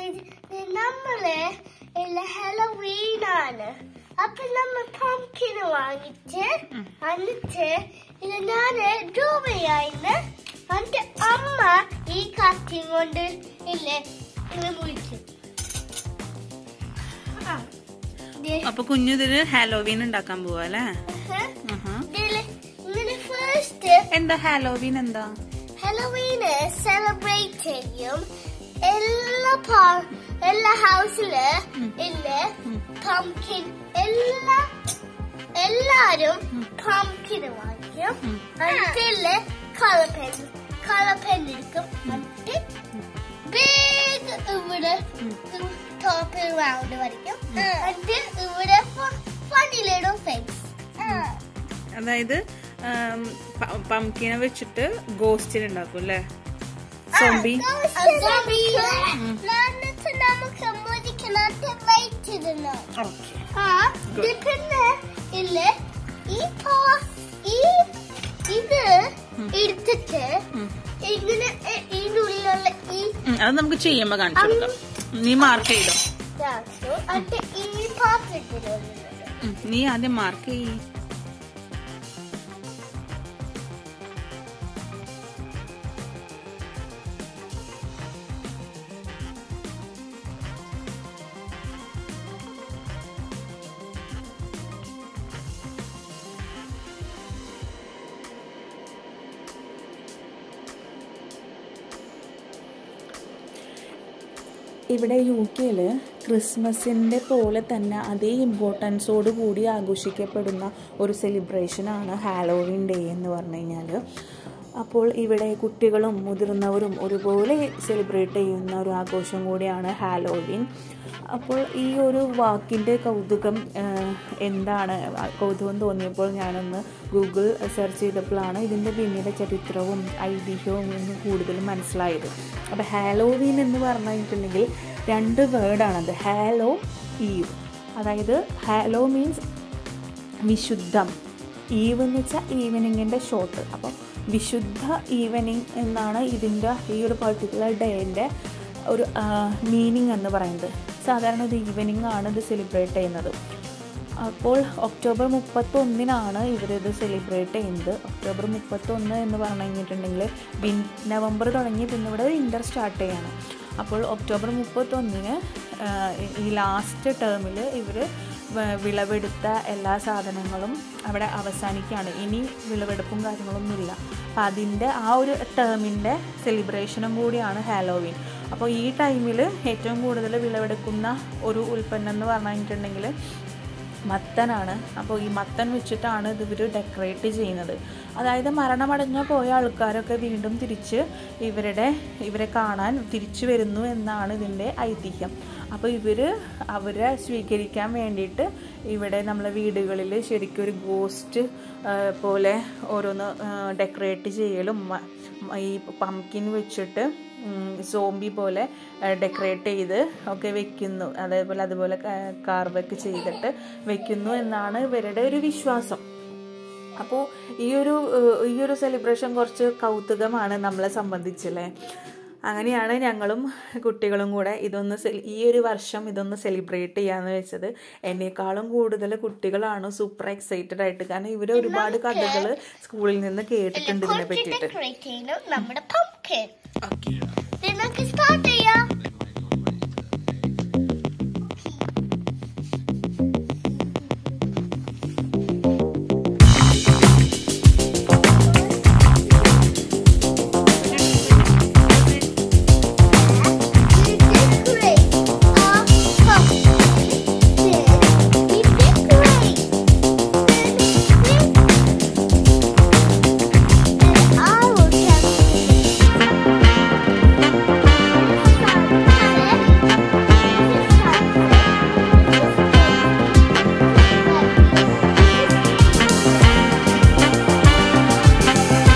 ഇത് നമ്മള് ഇല്ല ഹെലോവീൻ ആണ് അപ്പൊ നമ്മൾ പംകിന് വാങ്ങിച്ച് എന്നിട്ട് ഇത് ഞാന് ഡൂബയായിരുന്നു എന്നിട്ട് അമ്മ ഈ കത്തി കൊണ്ട് ഇല്ലേ ഇത് മുറിക്കും ആ. ദേ, അപ്പൊ കുഞ്ഞു ഇതില് ഹാലോവീൻ ഉണ്ടാക്കാൻ പോവാ അല്ലേ ഹ്? ആഹാ. ഇതില് ഇങ്ങനെ ഫസ്റ്റ് എന്താ ഹാലോവീൻ എന്താ ഹെലോവീന് സെലിബ്രേറ്റ് ചെയ്യും എല്ലാ പാ- എല്ലാ ഹൗസില് ഇല്ല പംകിൻ എല്ലാ എല്ലാരും പംകിൻ വാങ്ങിക്കും എന്നിട്ട് കളർ പെൻ കളർ പെൻ എടുക്കും എന്നിട്ട് ബിഗ് ഇവിടെ ടോപ്പ് റൗണ്ട് വരയ്ക്കും എന്നിട്ട് ഇവിടെ ഫണിലിടും ഫേസ് അതായത് പംകിനെ വെച്ചിട്ട് ഗോസ്റ്റിൽ ഉണ്ടാക്കും അല്ലേ സോംബി എന്നിട്ട് നമുക്ക് മുറിക്കണത് ലൈറ്റ് ഇടണം ഓക്കെ ആ ഇത് പിന്നെ ഇല്ലേ ഈ പോ- ഈ ഇത് എടുത്തിട്ട് ഇങ്ങനെ എ- ഇതിനുള്ളിലുള്ള ഈ അത് നമുക്ക് ചെയ്യുമ്പോ കാണിച്ചു കൊടുക്കാം നീ മാർക്ക് ചെയ്തോ ഇതാക്കും. എന്നിട്ട് ഈ പാത്രത്തിനുള്ളിൽ ഉം, നീ ആദ്യം മാർക്ക് ചെയ്യ് ഇവിടെ യു കെയിൽ ക്രിസ്മസിൻ്റെ പോലെ തന്നെ അതേ ഇമ്പോർട്ടൻസോട് കൂടി ആഘോഷിക്കപ്പെടുന്ന ഒരു സെലിബ്രേഷനാണ് ഹാലോവിൻ ഡേ എന്ന് പറഞ്ഞു കഴിഞ്ഞാൽ അപ്പോൾ ഇവിടെ കുട്ടികളും മുതിർന്നവരും ഒരുപോലെ സെലിബ്രേറ്റ് ചെയ്യുന്ന ഒരു ആഘോഷം കൂടിയാണ് ഹാലോവിൻ അപ്പോൾ ഈ ഒരു വാക്കിൻ്റെ കൗതുകം ആഹ്, എന്താണ് കൗതുകം തോന്നിയപ്പോൾ ഞാനൊന്ന് ഗൂഗിൾ സെർച്ച് ചെയ്തപ്പോഴാണ് ഇതിൻ്റെ പിന്നിലെ ചരിത്രവും ഐതിഹ്യവും എന്ന് കൂടുതൽ മനസ്സിലായത് അപ്പോൾ ഹാലോവീൻ എന്ന് പറഞ്ഞിട്ടുണ്ടെങ്കിൽ രണ്ട് വേർഡാണത് ഹാലോ ഈവ് അതായത് ഹാലോ മീൻസ് വിശുദ്ധം ഈവ് എന്ന് വെച്ചാൽ ഈവനിങ്ങിൻ്റെ ഷോർട്ട് അപ്പം വിശുദ്ധ ഈവനിങ് എന്നാണ് ഇതിൻ്റെ ഈ ഒരു പർട്ടിക്കുലർ ഡേൻ്റെ ഒരു മീനിങ് എന്ന് പറയുന്നത് സാധാരണ ഇത് ഈവനിങ് ആണ് ഇത് സെലിബ്രേറ്റ് ചെയ്യുന്നത് അപ്പോൾ ഒക്ടോബർ മുപ്പത്തൊന്നിനാണ് ഇവരിത് സെലിബ്രേറ്റ് ചെയ്യുന്നത് ഒക്ടോബർ മുപ്പത്തൊന്ന് എന്ന് പറഞ്ഞു കഴിഞ്ഞിട്ടുണ്ടെങ്കിൽ വിൻ നവംബർ തുടങ്ങി പിന്നെ ഇവിടെ വിൻ്റർ സ്റ്റാർട്ട് ചെയ്യാണ് അപ്പോൾ ഒക്ടോബർ മുപ്പത്തൊന്നിന് ഈ ലാസ്റ്റ് ടേമിൽ ഇവർ വിളവെടുത്ത എല്ലാ സാധനങ്ങളും അവിടെ അവസാനിക്കുകയാണ് ഇനി വിളവെടുപ്പും കാര്യങ്ങളൊന്നുമില്ല അപ്പം അതിൻ്റെ ആ ഒരു ടേമിൻ്റെ സെലിബ്രേഷനും കൂടിയാണ് ഹാലോവിൻ അപ്പോൾ ഈ ടൈമിൽ ഏറ്റവും കൂടുതൽ വിളവെടുക്കുന്ന ഒരു ഉൽപ്പന്നം എന്ന് പറഞ്ഞു കഴിഞ്ഞിട്ടുണ്ടെങ്കിൽ മത്തനാണ് അപ്പോൾ ഈ മത്തൻ വെച്ചിട്ടാണ് ഇത് ഇവർ ഡെക്കറേറ്റ് ചെയ്യുന്നത് അതായത് മരണമടഞ്ഞ പോയ ആൾക്കാരൊക്കെ വീണ്ടും തിരിച്ച് ഇവരുടെ ഇവരെ കാണാൻ തിരിച്ചു വരുന്നു എന്നാണ് ഇതിൻ്റെ ഐതിഹ്യം അപ്പോൾ ഇവർ അവരെ സ്വീകരിക്കാൻ വേണ്ടിയിട്ട് ഇവിടെ നമ്മളെ വീടുകളിൽ ശരിക്കും ഒരു ഗോസ്റ്റ് പോലെ ഓരോന്ന് ഡെക്കറേറ്റ് ചെയ്യലും മ- ഈ പംകിൻ വെച്ചിട്ട് സോംബി പോലെ ഡെക്കറേറ്റ് ചെയ്ത് ഒക്കെ വെക്കുന്നു അതേപോലെ അതുപോലെ കാർവൊക്കെ ചെയ്തിട്ട് വെക്കുന്നു എന്നാണ് ഇവരുടെ ഒരു വിശ്വാസം അപ്പോൾ ഈ ഒരു ഏഹ്, ഈ ഒരു സെലിബ്രേഷൻ കുറച്ച് കൗതുകമാണ് നമ്മളെ സംബന്ധിച്ചല്ലേ അങ്ങനെയാണ് ഞങ്ങളും കുട്ടികളും കൂടെ ഇതൊന്ന് സെലി- ഈ ഒരു വർഷം ഇതൊന്ന് സെലിബ്രേറ്റ് ചെയ്യാന്ന് വെച്ചത് എന്നേക്കാളും കൂടുതൽ കുട്ടികളാണ് സൂപ്പർ എക്സൈറ്റഡ് ആയിട്ട് കാരണം ഇവർ ഒരുപാട് കഥകൾ സ്കൂളിൽ നിന്ന് കേട്ടിട്ടുണ്ട് ഇതിനെ പറ്റിയിട്ട് ഡെക്കറേറ്റ് ചെയ്യണം നമ്മുടെ പംകിൻ ഓക്കെ നമുക്ക് സ്റ്റാർട്ട് ചെയ്യാം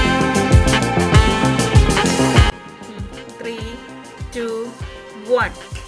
ത്രീ ടു വൺ